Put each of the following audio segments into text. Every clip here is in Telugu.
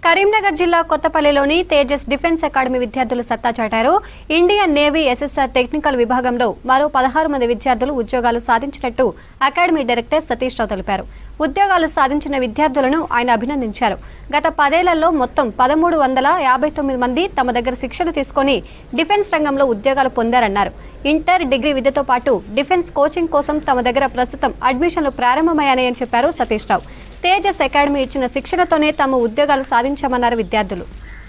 కరీంనగర్ జిల్లా కొత్తపల్లిలోని తేజస్ డిఫెన్స్ అకాడమీ విద్యార్థులు సత్తా చాటారు ఇండియన్ నేవీ ఎస్ఎస్ఆర్ టెక్నికల్ విభాగంలో మరో పదహారు మంది విద్యార్థులు ఉద్యోగాలు సాధించినట్టు అకాడమీ డైరెక్టర్ సతీష్ రావు తెలిపారు ఉద్యోగాలు సాధించిన విద్యార్థులను ఆయన అభినందించారు గత పదేళ్లలో మొత్తం పదమూడు వందల యాభై తొమ్మిది మంది తమ దగ్గర శిక్షణ తీసుకొని డిఫెన్స్ రంగంలో ఉద్యోగాలు పొందారన్నారు ఇంటర్ డిగ్రీ విద్యతో పాటు డిఫెన్స్ కోచింగ్ కోసం తమ దగ్గర ప్రస్తుతం అడ్మిషన్లు ప్రారంభమయ్యాయని చెప్పారు సతీష్ రావు తేజస్ అకాడమీ ఇచ్చిన శిక్షణతోనే తమ ఉద్యోగాలు సాధించామన్నారు విద్యార్థులు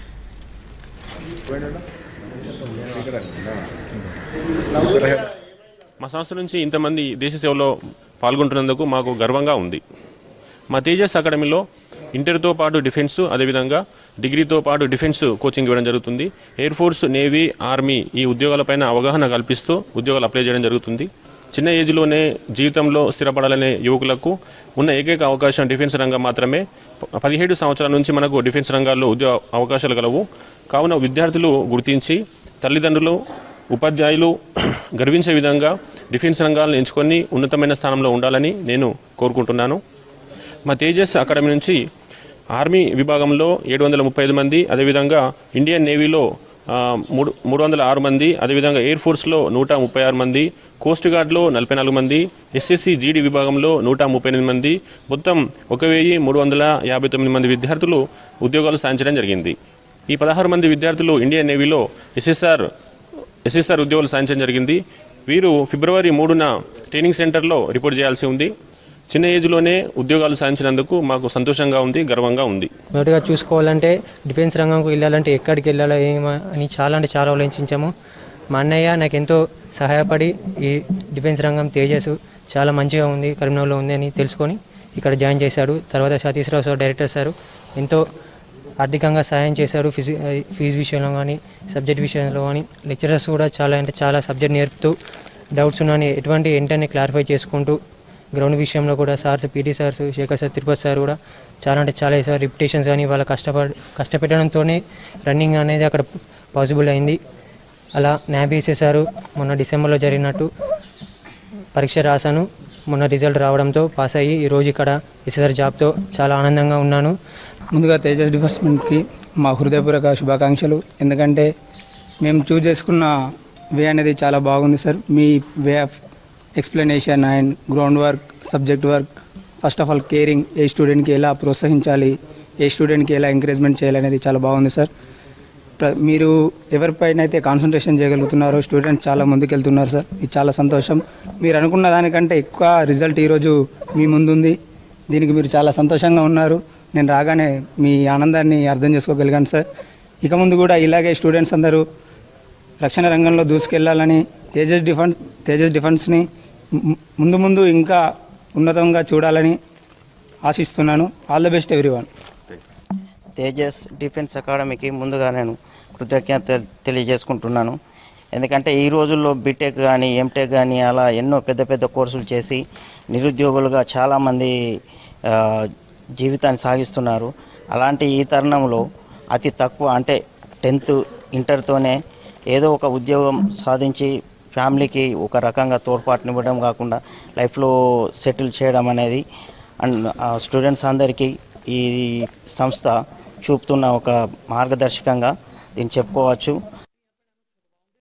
మా సంస్థ నుంచి ఇంతమంది దేశ సేవలో పాల్గొంటున్నందుకు మాకు గర్వంగా ఉంది మా తేజస్ అకాడమీలో ఇంటర్తో పాటు డిఫెన్స్ అదేవిధంగా డిగ్రీతో పాటు డిఫెన్స్ కోచింగ్ ఇవ్వడం జరుగుతుంది ఎయిర్ ఫోర్స్ నేవీ ఆర్మీ ఈ ఉద్యోగాలపైన అవగాహన కల్పిస్తూ ఉద్యోగాలు అప్లై చేయడం జరుగుతుంది చిన్న ఏజ్లోనే జీవితంలో స్థిరపడాలనే యువకులకు ఉన్న ఏకైక అవకాశం డిఫెన్స్ రంగం మాత్రమే ప- పదిహేడు సంవత్సరాల నుంచి మనకు డిఫెన్స్ రంగాల్లో ఉద్యోగ అవకాశాలు కలవు కావున విద్యార్థులు గుర్తించి తల్లిదండ్రులు ఉపాధ్యాయులు గర్వించే విధంగా డిఫెన్స్ రంగాలను ఎంచుకొని ఉన్నతమైన స్థానంలో ఉండాలని నేను కోరుకుంటున్నాను మా తేజస్ అకాడమీ నుంచి ఆర్మీ విభాగంలో ఏడు వందల ముప్పై ఐదు మంది అదేవిధంగా ఇండియన్ నేవీలో ఆ, మూడు మూడు వందల ఆరు మంది అదేవిధంగా ఎయిర్ ఫోర్స్లో నూట ముప్పై ఆరు మంది కోస్ట్ గార్డ్లో నలభై నాలుగు మంది ఎస్ఎస్సి జీడీ విభాగంలో నూట ముప్పై ఎనిమిది మంది మొత్తం ఒక వెయ్యి మూడు వందల యాభై తొమ్మిది మంది విద్యార్థులు ఉద్యోగాలు సాధించడం జరిగింది ఈ పదహారు మంది విద్యార్థులు ఇండియన్ నేవీలో ఎస్ఎస్ఆర్ ఎస్ఎస్ఆర్ ఉద్యోగాలు సాధించడం జరిగింది వీరు ఫిబ్రవరి మూడున ట్రైనింగ్ సెంటర్లో రిపోర్ట్ చేయాల్సి ఉంది చిన్న ఏజ్లోనే ఉద్యోగాలు సాధించినందుకు మాకు సంతోషంగా ఉంది గర్వంగా ఉంది మొదటిగా చూసుకోవాలంటే డిఫెన్స్ రంగంకు వెళ్ళాలంటే ఎక్కడికి వెళ్ళాలో ఏమో అని చాలా అంటే చాలా ఆలోచించాము మా అన్నయ్య నాకు ఎంతో సహాయపడి ఈ డిఫెన్స్ రంగం తేజస్ చాలా మంచిగా ఉంది కరీంనగర్లో ఉంది అని తెలుసుకొని ఇక్కడ జాయిన్ చేశాడు తర్వాత Satish Rao sir director sir ఎంతో ఆర్థికంగా సహాయం చేశారు ఫిజి ఫీజు విషయంలో కానీ సబ్జెక్ట్ విషయంలో కానీ లెక్చరర్స్ కూడా చాలా అంటే చాలా సబ్జెక్ట్ నేర్పుతూ డౌట్స్ ఉన్నాయని ఎటువంటి వెంటనే క్లారిఫై చేసుకుంటూ గ్రౌండ్ విషయంలో కూడా sirs PT sirs Shekhar sir Tirupati sir కూడా చాలా అంటే చాలా సార్ రిపిటేషన్స్ కానీ వాళ్ళ కష్టపడి కష్టపెట్టడంతోనే రన్నింగ్ అనేది అక్కడ పాసిబుల్ అయింది అలా న్యాబ్ వేసేసారు మొన్న డిసెంబర్లో జరిగినట్టు పరీక్ష రాశాను మొన్న రిజల్ట్ రావడంతో పాస్ అయ్యి ఈరోజు ఇక్కడ ఎస్ఎస్ఆర్ జాబ్తో చాలా ఆనందంగా ఉన్నాను ముందుగా తేజస్ డిపార్ట్మెంట్కి మా హృదయపూర్వక శుభాకాంక్షలు ఎందుకంటే మేము చూజ్ చేసుకున్న వే అనేది చాలా బాగుంది సార్ మీ way of explanation and ground work subject work first of all caring ఏ స్టూడెంట్కి ఎలా ప్రోత్సహించాలి ఏ స్టూడెంట్కి ఎలా ఎంకరేజ్మెంట్ చేయాలి అనేది చాలా బాగుంది సార్ ప్ర- మీరు ఎవరిపైన అయితే కాన్సన్ట్రేషన్ చేయగలుగుతున్నారో స్టూడెంట్ చాలా ముందుకెళ్తున్నారు సార్ ఇది చాలా సంతోషం మీరు అనుకున్న దానికంటే ఎక్కువ రిజల్ట్ ఈరోజు మీ ముందుంది దీనికి మీరు చాలా సంతోషంగా ఉన్నారు నేను రాగానే మీ ఆనందాన్ని అర్థం చేసుకోగలిగాను సార్ ఇక ముందు కూడా ఇలాగే స్టూడెంట్స్ అందరూ రక్షణ రంగంలో దూసుకెళ్లాలని తేజస్ డిఫెన్స్ తేజస్ డిఫెన్స్ని ము- ముందు ముందు ఇంకా ఉన్నతంగా చూడాలని ఆశిస్తున్నాను all the best everyone Tejas defence అకాడమీకి ముందుగా నేను కృతజ్ఞత తెలియజేసుకుంటున్నాను ఎందుకంటే ఈ రోజుల్లో బీటెక్ కానీ ఎంటెక్ కానీ అలా ఎన్నో పెద్ద పెద్ద కోర్సులు చేసి నిరుద్యోగులుగా చాలామంది ఆ, జీవితాన్ని సాగిస్తున్నారు అలాంటి ఈ తరుణంలో అతి తక్కువ అంటే టెన్త్ ఇంటర్తోనే ఏదో ఒక ఉద్యోగం సాధించి ఫ్యామిలీకి ఒక రకంగా తోడ్పాటునివ్వడం కాకుండా లైఫ్లో సెటిల్ చేయడం అనేది అండ్ ఆ స్టూడెంట్స్ అందరికీ ఈ సంస్థ చూపుతున్న ఒక మార్గదర్శకంగా దీన్ని చెప్పుకోవచ్చు